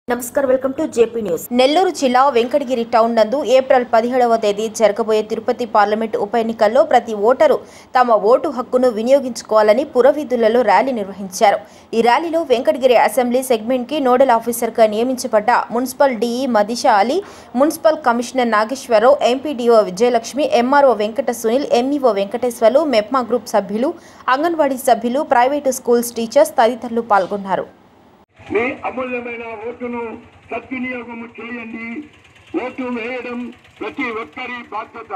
నమస్కారం welcome to JP news Nellore జిల్లా Venkatagiri town నందు ఏప్రిల్ పదిహేడవ తేదీ జరగబోయే తిరుపతి పార్లమెంటు ఉప ఎన్నికల్లో ప్రతి ఓటరు తమ ఓటు హక్కును వినియోగించుకోవాలని పురవీధులలో ర్యాలీ నిర్వహించారు ఈ ర్యాలీలో వెంకటగిరి అసెంబ్లీ సెగ్మెంట్కి నోడల్ ఆఫీసర్గా నియమించబడ్డ municipal DE Madisha Ali municipal commissioner Nageswara Rao MPDO Vijayalakshmi MRO Venkata Sunil MEO Venkateswarlu MEPMA group సభ్యులు అంగన్వాడీ సభ్యులు ప్రైవేటు స్కూల్స్ టీచర్స్ తదితరులు పాల్గొన్నారు మీ అమూల్యమైన ఓటును సద్వినియోగం చేయండి ఓటు వేయడం ప్రతి ఒక్కరి బాధ్యత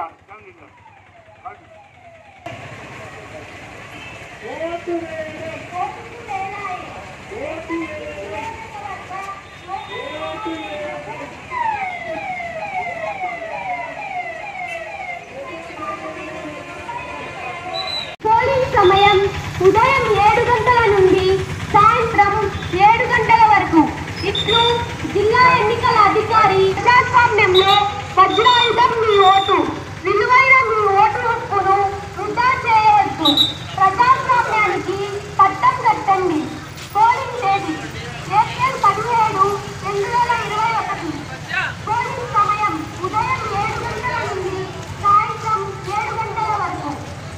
పోలింగ్ సమయం ఉదయం ఏడు గంటల నుండి సాయంత్రం ఏడు గంటల వరకు ఇట్లు జిల్లా ఎన్నికల అధికారి ప్రజాస్వామ్యంలో వజ్రాయుధం మీ ఓటు విలువైన మీ ఓటు హక్కును వృధా చేయవద్దు ప్రజాస్వామ్యానికి పట్టం కట్టండి పోలింగ్ తేదీ ఏప్రిల్ పదిహేడు రెండు వేల ఇరవై ఒకటి పోలింగ్ సమయం ఉదయం ఏడు గంటల నుండి సాయంత్రం ఏడు గంటల వరకు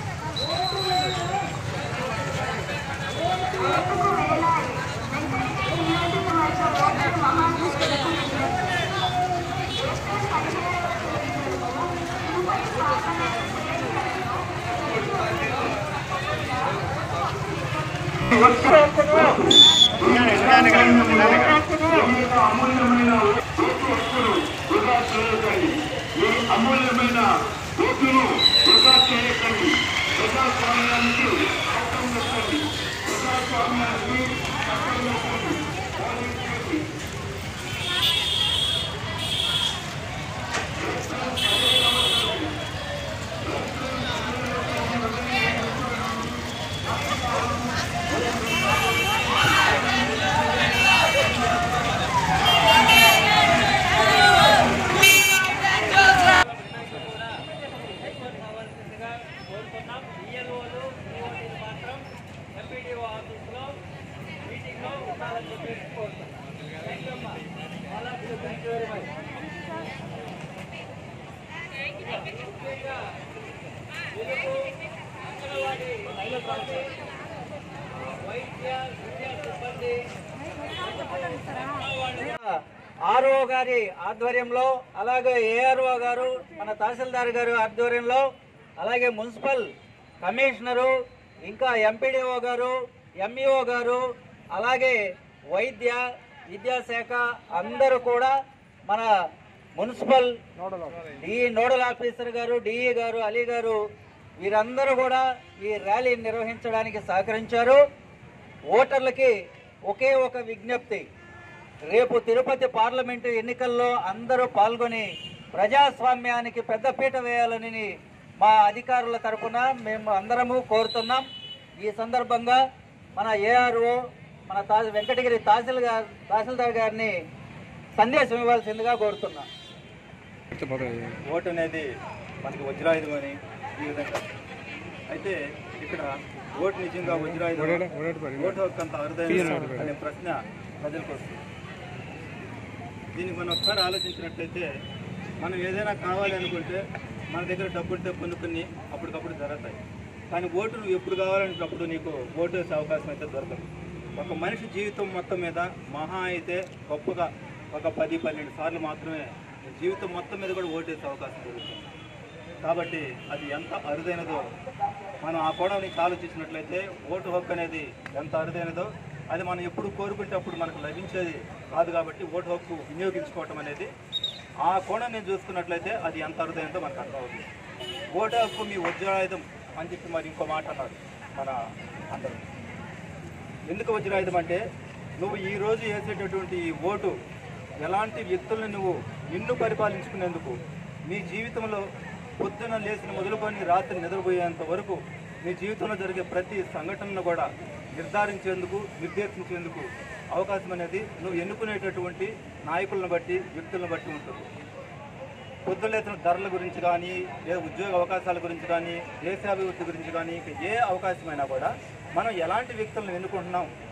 అమూల్యమైన ఓటు హక్కును వృధా చేయకండి మీ అమూల్యమైన ఓటును వృధా చేయకండి ప్రజాస్వామ్యానికి పట్టం కట్టండి ప్రజాస్వామ్యానికి పట్టం కట్టండి పోలింగ్ చేయండి. ఆర్ఓ గారి ఆధ్వర్యంలో అలాగే ఏఆర్ఓ గారు మన తహసీల్దార్ గారు ఆధ్వర్యంలో అలాగే మున్సిపల్ కమిషనరు ఇంకా ఎంపీడీఓ గారు ఎంఈఓ గారు అలాగే వైద్య విద్యాశాఖ అందరూ కూడా మన మున్సిపల్ ఈ నోడల్ ఆఫీసర్ గారు డిఈ గారు అలీ గారు వీరందరూ కూడా ఈ ర్యాలీ నిర్వహించడానికి సహకరించారు ఓటర్లకి ఒకే ఒక విజ్ఞప్తి రేపు తిరుపతి పార్లమెంటు ఎన్నికల్లో అందరూ పాల్గొని ప్రజాస్వామ్యానికి పెద్దపీట వేయాలని మా అధికారుల తరపున మేము అందరము కోరుతున్నాం ఈ సందర్భంగా మన ఏఆర్ఓ మన తా వెంకటగిరి తహసీల్ గారు తహసీల్దార్ గారిని సందేశం ఇవ్వాల్సిందిగా కోరుతున్నాం ఓటు అనేది మనకి వజ్రాయుధం అని ఈ విధంగా అయితే ఇక్కడ ఓటు నిజంగా వజ్రాయుధం ఓటు హక్కు అంత అరుదైన అనే ప్రశ్న ప్రజలకు వస్తుంది దీనికి మనం ఒకసారి ఆలోచించినట్లయితే మనం ఏదైనా కావాలి అనుకుంటే మన దగ్గర డబ్బు ఉంటే కొనుక్కుని అప్పటికప్పుడు జరుగుతాయి కానీ ఓటు నువ్వు ఎప్పుడు కావాలనేటప్పుడు నీకు ఓటు వేసే అవకాశం అయితే దొరకదు ఒక మనిషి జీవితం మొత్తం మీద మహా అయితే గొప్పగా ఒక పది పన్నెండు సార్లు మాత్రమే జీవితం మొత్తం మీద కూడా ఓటు వేసే అవకాశం దొరుకుతుంది కాబట్టి అది ఎంత అరుదైనదో మనం ఆ కోణం నుంచి ఆలోచించినట్లయితే ఓటు హక్కు అనేది ఎంత అరుదైనదో అది మనం ఎప్పుడు కోరుకుంటే అప్పుడు మనకు లభించేది కాదు కాబట్టి ఓటు హక్కు వినియోగించుకోవటం అనేది ఆ కోణం నుంచి చూసుకున్నట్లయితే అది ఎంత అరుదైనదో మనకు అర్థమవుతుంది ఓటు హక్కు మీ వజ్రాయుధం అని చెప్పి మరి ఇంకో మాట అన్నారు మన అందరూ ఎందుకు వజ్రాయుధం అంటే నువ్వు ఈ రోజు వేసేటటువంటి ఈ ఓటు ఎలాంటి వ్యక్తులను నువ్వు నిన్ను పరిపాలించుకునేందుకు నీ జీవితంలో పొద్దున లేచిన మొదలుకొని రాత్రి నిద్రపోయేంత వరకు నీ జీవితంలో జరిగే ప్రతి సంఘటనను కూడా నిర్ధారించేందుకు నిర్దేశించేందుకు అవకాశం అనేది నువ్వు ఎన్నుకునేటటువంటి నాయకులను బట్టి వ్యక్తులను బట్టి ఉంటుంది పొద్దులేసిన ధరల గురించి కానీ లేదా ఉద్యోగ అవకాశాల గురించి కానీ దేశాభివృద్ధి గురించి కానీ ఇక ఏ అవకాశమైనా కూడా మనం ఎలాంటి వ్యక్తులను ఎన్నుకుంటున్నాం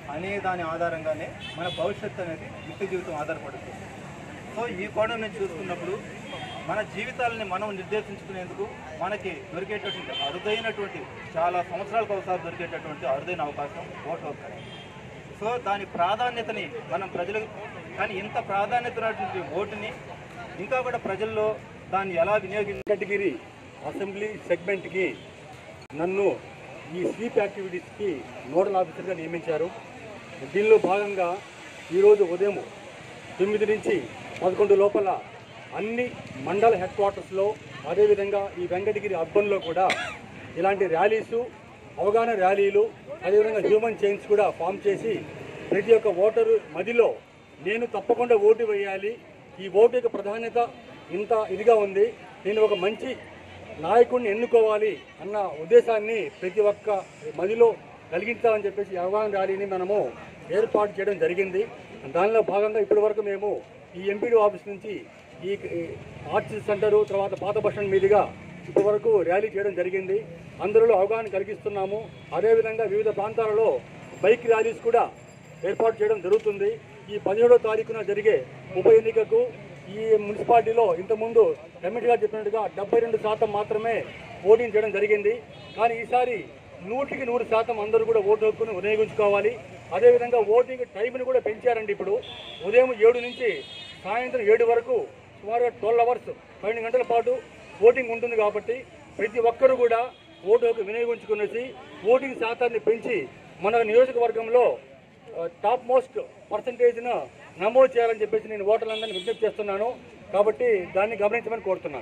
అనే దాని ఆధారంగానే మన భవిష్యత్తు అనేది నిత్య జీవితం ఆధారపడుతుంది సో ఈ కోణం నుంచి చూసుకున్నప్పుడు మన జీవితాలని మనం నిర్దేశించుకునేందుకు మనకి దొరికేటటువంటి అరుదైనటువంటి చాలా సంవత్సరాలకు ఒకసారి దొరికేటటువంటి అరుదైన అవకాశం ఓటు హక్కు అనేది. సో దాని ప్రాధాన్యతని మనం ప్రజలకు కానీ ఇంత ప్రాధాన్యత ఉన్నటువంటి ఓటుని ఇంకా కూడా ప్రజల్లో దాన్ని ఎలా వినియోగించ వెంకటగిరి అసెంబ్లీ సెగ్మెంట్కి నన్ను ఈ స్వీప్ యాక్టివిటీస్కి నోడల్ ఆఫీసర్గా నియమించారు దీనిలో భాగంగా ఈరోజు ఉదయం తొమ్మిది నుంచి పదకొండు లోపల అన్ని మండల హెడ్ క్వార్టర్స్లో అదేవిధంగా ఈ వెంకటగిరి అర్బన్లో కూడా ఇలాంటి ర్యాలీసు అవగాహన ర్యాలీలు అదేవిధంగా హ్యూమన్ చైన్స్ కూడా ఫామ్ చేసి ప్రతి ఒక్క ఓటరు మదిలో నేను తప్పకుండా ఓటు వేయాలి ఈ ఓటు యొక్క ప్రాధాన్యత ఇంత ఇదిగా ఉంది నేను ఒక మంచి నాయకుడిని ఎన్నుకోవాలి అన్న ఉద్దేశాన్ని ప్రతి ఒక్క మదిలో కలిగించాలని చెప్పేసి ఈ అవగాహన ర్యాలీని మనము ఏర్పాటు చేయడం జరిగింది దానిలో భాగంగా ఇప్పటి వరకు మేము ఈ ఎంపీడీ ఆఫీస్ నుంచి ఈ ఈ ఆర్చిస్ సెంటరు తర్వాత పాత బస్ స్టాండ్ మీదుగా ఇప్పటి వరకు ర్యాలీ చేయడం జరిగింది అందరిలో అవగాహన కలిగిస్తున్నాము అదేవిధంగా వివిధ ప్రాంతాలలో బైక్ ర్యాలీస్ కూడా ఏర్పాటు చేయడం జరుగుతుంది ఈ పదిహేడో తారీఖున జరిగే ఉప ఎన్నికకు ఈ మున్సిపాలిటీలో ఇంతకుముందు కమిటీ గారు చెప్పినట్టుగా డెబ్బై రెండు శాతం మాత్రమే ఓటింగ్ చేయడం జరిగింది కానీ ఈసారి నూటికి నూరు శాతం అందరూ కూడా ఓటు హక్కును వినియోగించుకోవాలి అదేవిధంగా ఓటింగ్ టైంని కూడా పెంచారండి ఇప్పుడు ఉదయం ఏడు నుంచి సాయంత్రం ఏడు వరకు సుమారుగా ట్వెల్వ్ అవర్స్ పన్నెండు గంటల పాటు ఓటింగ్ ఉంటుంది కాబట్టి ప్రతి ఒక్కరూ కూడా ఓటు హక్కు వినియోగించుకునేసి ఓటింగ్ శాతాన్ని పెంచి మన నియోజకవర్గంలో ఆ, టాప్ మోస్ట్ పర్సంటేజ్ను నమోదు చేయాలని చెప్పేసి నేను ఓటర్లందరినీ విజ్ఞప్తి చేస్తున్నాను కాబట్టి దాన్ని గమనించమని కోరుతున్నాను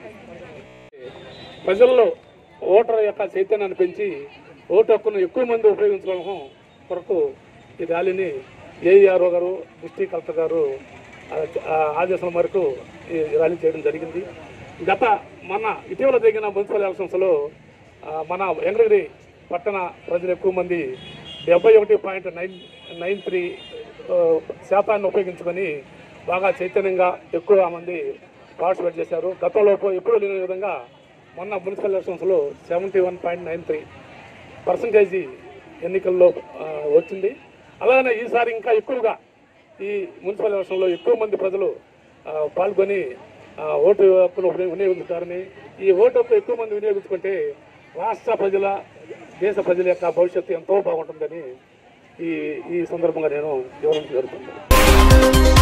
ప్రజల్లో ఓటర్ యొక్క చైతన్యాన్ని పెంచి ఓటు హక్కును ఎక్కువ మంది ఉపయోగించుకోవడం కొరకు ఈ ర్యాలీని ఏఈఆర్ఓ గారు డిస్ట్రిక్ట్ కలెక్టర్ గారు ఆ, ఆ, ఆదేశం వరకు ఈ ర్యాలీ చేయడం జరిగింది గత మన ఇటీవల జరిగిన మున్సిపల్ ఎలక్షన్స్లో ఆ, మన వెంకటగిరి పట్టణ ప్రజలు ఎక్కువ మంది డెబ్బై ఒకటి పాయింట్ నైన్ నైన్ త్రీ శాతాన్ని ఉపయోగించుకొని బాగా చైతన్యంగా ఎక్కువ మంది పార్టిసిపేట్ చేశారు గతంలో ఎప్పుడూ లేని విధంగా మొన్న మున్సిపల్ ఎలక్షన్స్లో seventy one point nine three percentage ఎన్నికల్లో ఆ, వచ్చింది అలానే ఈసారి ఇంకా ఎక్కువగా ఈ మున్సిపల్ ఎలక్షన్లో ఎక్కువ మంది ప్రజలు ఆ, పాల్గొని ఆ, ఓటు హక్కును విని- వినియోగించుతారని ఈ ఓటు హక్కు ఎక్కువ మంది వినియోగించుకుంటే రాష్ట్ర ప్రజల దేశ ప్రజల యొక్క భవిష్యత్తు ఎంతో బాగుంటుందని ఈ ఈ సందర్భంగా నేను వివరించగలుగుతున్నాను